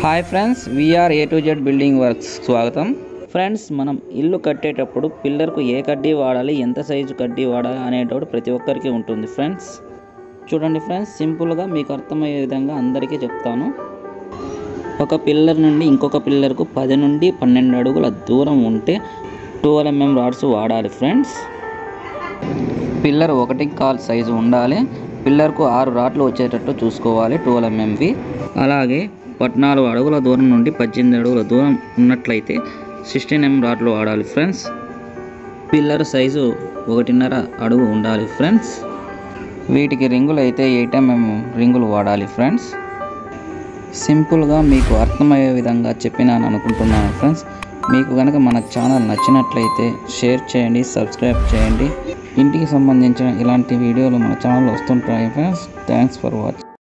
hi friends we are A to Z building works స్వాగతం friends మనం ఇల్లు కట్టేటప్పుడు పిల్లర్కు ఏ కడ్డీ వాడాలి ఎంత సైజు కడ్డీ వాడాలి అనేటప్పుడు ప్రతి ఒక్కరికి ఉంటుంది ఫ్రెండ్స్ చూడండి ఫ్రెండ్స్ సింపుల్గా మీకు అర్థమయ్యే విధంగా అందరికీ చెప్తాను ఒక పిల్లర్ నుండి ఇంకొక పిల్లర్కు పది నుండి పన్నెండు అడుగుల దూరం ఉంటే ట్వెల్వ్ ఎంఎం రాడ్స్ వాడాలి ఫ్రెండ్స్ పిల్లర్ ఒకటి కాల్ సైజు ఉండాలి పిల్లర్కు ఆరు రాట్లు వచ్చేటట్టు చూసుకోవాలి ట్వెల్వ్ ఎంఎంవి అలాగే పద్నాలుగు అడుగుల దూరం నుండి పద్దెనిమిది అడుగుల దూరం ఉన్నట్లయితే సిక్స్టీన్ ఎం రాట్లు వాడాలి ఫ్రెండ్స్ పిల్లర్ సైజు ఒకటిన్నర అడుగు ఉండాలి ఫ్రెండ్స్ వీటికి రింగులు అయితే ఎయిట్ ఎంఎం రింగులు వాడాలి ఫ్రెండ్స్ సింపుల్గా మీకు అర్థమయ్యే విధంగా చెప్పినాను అనుకుంటున్నాను ఫ్రెండ్స్ మీకు కనుక మన ఛానల్ నచ్చినట్లయితే షేర్ చేయండి సబ్స్క్రైబ్ చేయండి ఇంటికి సంబంధించిన ఇలాంటి వీడియోలు మన ఛానల్ వస్తుంటాయి ఫ్రెండ్స్ థ్యాంక్స్ ఫర్ వాచింగ్